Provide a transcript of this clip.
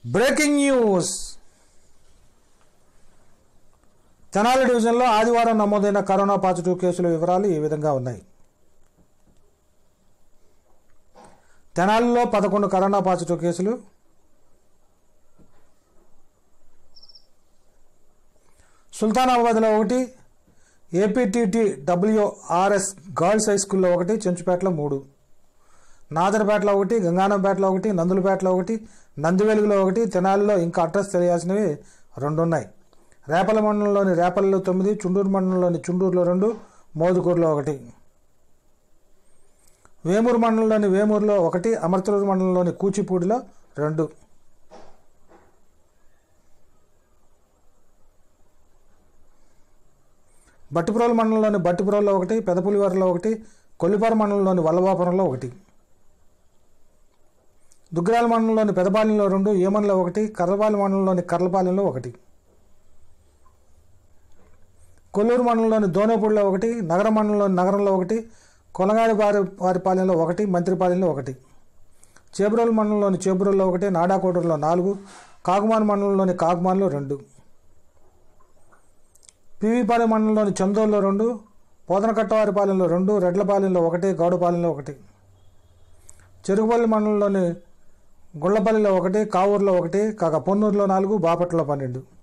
breaking news Tenali డివిజన్లో ఆదివారం నమోదైన కరోనా పాజిటివ్ కేసుల వివరాలు ఈ విధంగా ఉన్నాయి తెనాలిలో పదకొండు కరోనా పాజిటివ్ కేసులు సుల్తానాబాద్లో ఒకటి ఏపీటీటీ డబ్ల్యూఆర్ఎస్ గర్ల్స్ హై స్కూల్లో ఒకటి చెంచుపేటలో మూడు నాదరపేటలో ఒకటి గంగానంపేటలో ఒకటి నందులపేటలో ఒకటి నందివెలుగులో ఒకటి తెనాలిలో ఇంకా అడ్రస్ తెలియాల్సినవి రెండు ఉన్నాయి రేపల మండలంలోని రేపల్లో తొమ్మిది చుండూరు మండలంలోని చుండూరులో రెండు మోదుకూరులో ఒకటి వేమూరు మండలంలోని వేమూరులో ఒకటి అమర్తలూరు మండలంలోని కూచిపూడిలో రెండు బట్టిపురోలు మండలంలోని బట్టిపురోల్లో ఒకటి పెదపులివారిలో ఒకటి కొల్లిపార మండలంలోని వల్లభాపురంలో ఒకటి దుగ్గరాల మండలంలోని పెదపాలెంలో రెండు ఏమన్లో ఒకటి కర్రపాలెం మండలంలోని కర్లపాలెంలో ఒకటి కొల్లూరు మండలంలోని దోనేపూడిలో ఒకటి నగర మండలంలోని నగరంలో ఒకటి కొలగాడి వారి వారిపాలెంలో ఒకటి మంత్రిపాలెంలో ఒకటి చేబ్రోలు మండలంలోని చేబ్రోల్లో ఒకటి నాడాకోటూరులో నాలుగు కాకుమాన్ మండలంలోని కాకుమాన్లో రెండు పివిపాలెం మండలంలోని చందోల్లో రెండు పోతనకట్టవారిపాలెంలో రెండు రెడ్లపాలెంలో ఒకటి గౌడపాలెంలో ఒకటి చెరుగుపల్లి మండలంలోని గుళ్ళపల్లిలో ఒకటి కావూరులో ఒకటి కాక పొన్నూరులో నాలుగు బాపట్లలో పన్నెండు